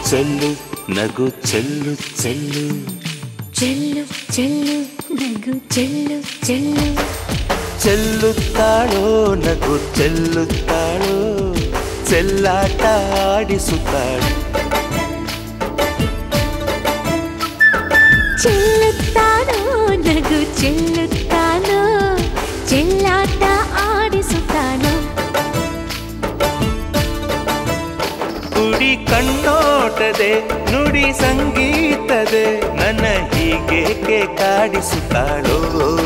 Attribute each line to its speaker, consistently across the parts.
Speaker 1: ಚೆಲ್ಲು ನಗು ಚೆಲ್ಲು ಚೆಲ್ಲು
Speaker 2: ಚೆಲ್ಲು ಚೆಲ್ಲು ನಗು ಚೆಲ್ಲು ಚೆಲ್ಲು
Speaker 1: ಚೆಲ್ಲುತ್ತಾಳೋ ನಗು ಚೆಲ್ಲುತ್ತಾಳೋ ಚೆಲ್ಲಾಟ ಆಡಿಸುತ್ತಾಳೆ
Speaker 2: ಚೆಲ್ಲುತ್ತಾನೋ ನಗು ಚೆಲ್ಲುತ್ತಾನೋ ಚೆಲ್ಲಾಟ ಆಡಿಸುತ್ತಾನೋ
Speaker 1: ಕುಡಿ ಕಣ್ಣೋಟದೆ ನುಡಿ ಸಂಗೀತದೆ ನನ್ನ ಹೀಗೇಕೆ ಕಾಡಿಸುತ್ತಾಳೋ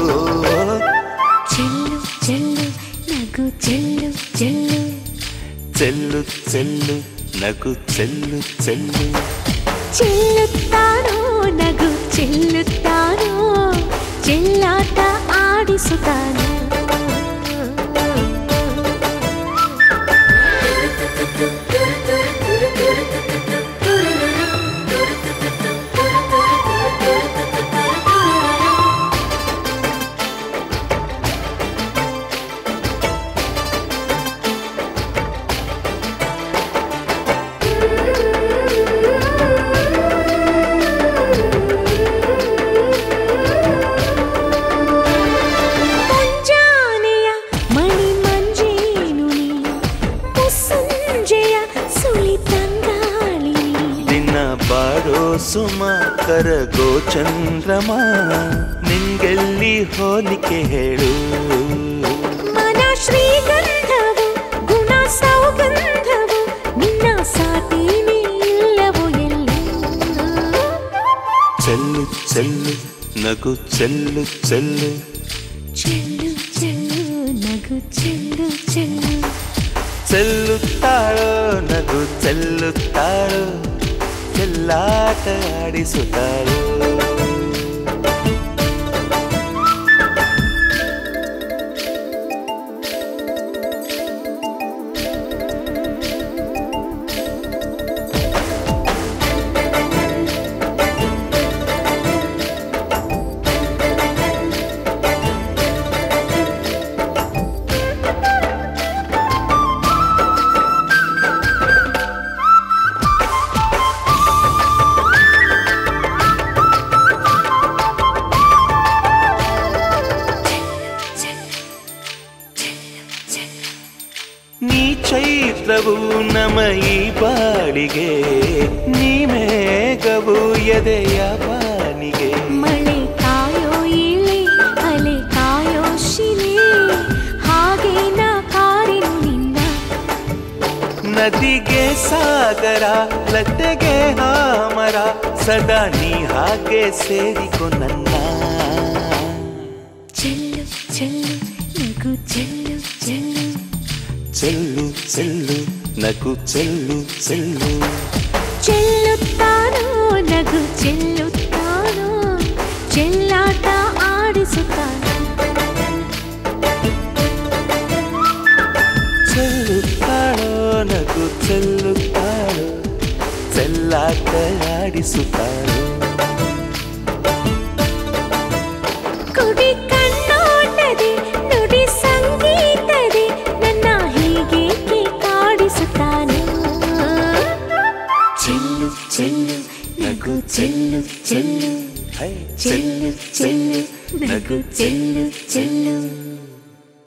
Speaker 2: ಚೆಲ್ಲು ಚೆಲ್ಲು ನಗು ಚೆಲ್ಲು ಚೆಲ್ಲು
Speaker 1: ಚೆಲ್ಲು ಚೆಲ್ಲು ನಗು ಚೆಲ್ಲು ಚೆಲ್ಲು
Speaker 2: ಚೆಲ್ಲುತ್ತಾನೋ ನಗು ಚೆಲ್ಲುತ್ತಾನೋ ಚೆಲ್ಲಾಟ ಆಡಿಸುತ್ತಾನೋ ಮುಂಜಾನೆಯ ಮಣಿ ಮಂಜೇನು ನೀ ಮುಸ್ಸಂಜೆಯ ಸುಳಿ ತಂಗಾಳಿ
Speaker 1: ದಿನ ಬಾಡೋ ಸುಮ ಕರಗೋ ಚಂದ್ರಮ ನಿಂಗೆಲ್ಲಿ ಹೋಲಿಕೆ ಹೇಳು
Speaker 2: ಮನ ಶ್ರೀಗಂಧವು ಗುಣ ಸೌಗಂಧವು ನಿನ್ನ ಸಾಟೀನೇ ಇಲ್ಲವೋ ಎಲ್ಲಿ
Speaker 1: ಚೆಲ್ಲು ಚೆಲ್ಲು ನಗು ಚೆಲ್ಲು ಚೆಲ್ಲು
Speaker 2: ಚೆಲ್ಲು ಚೆಲ್ಲು ನಗು ಚೆಲ್ಲು ಚೆಲ್ಲು
Speaker 1: ಚೆಲ್ಲುತ್ತಾಳೋ ನಗು ಚೆಲ್ಲುತ್ತಾಳೋ ಚೆಲ್ಲಾಟ ಆಡಿಸುತ್ತಾಳೋ ನೀ ಚೈತ್ರವು ನಮ ಈ ಬಾಳಿಗೆ ನೀ ಮೇಘವು ಎದೆಯ ಬಾನಿಗೆ
Speaker 2: ಮಳೆ ಕಾಯೋ ಇಳೆ ಅಲೆ ಕಾಯೋ ಶಿಲೆ ಹಾಗೆ ನಾ ಕಾರೆನು ನಿನ್ನ
Speaker 1: ನದಿಗೆ ಸಾಗರ ಲತೆಗೆ ಹಾಮರ ಸದಾ ನೀ ಹಾಗೆ ಸೇರಿಕೊ ನನ್ನ
Speaker 2: ಚೆಲ್ಲು ಚೆಲ್ಲು ನಗು ಚೆಲ್ಲು ಚೆಲ್ಲು
Speaker 1: ಚೆಲ್ಲು ಚೆಲ್ಲು ನಗು ಚೆಲ್ಲು ಚೆಲ್ಲು
Speaker 2: ಚೆಲ್ಲುತ್ತಾನೋ ನಗು ಚೆಲ್ಲುತ್ತಾನೋ ಚೆಲ್ಲಾಟ ಆಡಿಸುತ್ತಾನೋ
Speaker 1: ಚೆಲ್ಲುತ್ತಾಳೋ ನಗು ಚೆಲ್ಲುತ್ತಾಳೋ ಚೆಲ್ಲಾಟ ಆಡಿಸುತ್ತಾಳೋ
Speaker 2: ಕುಡಿ ಕಣ್ಣೋಟದೆ ನುಡಿ ಸಂಗೀತದೆ ನನ್ನ ಹೀಗೇಕೆ ಕಾಡಿಸುತ್ತಾನೋ ಚೆಲ್ಲು ಚೆಲ್ಲು ನಗು ಚೆಲ್ಲು ಚೆಲ್ಲು
Speaker 1: ಹೈ
Speaker 2: ಚೆಲ್ಲು ಚೆಲ್ಲು ನಗು ಚೆಲ್ಲು ಚೆಲ್ಲು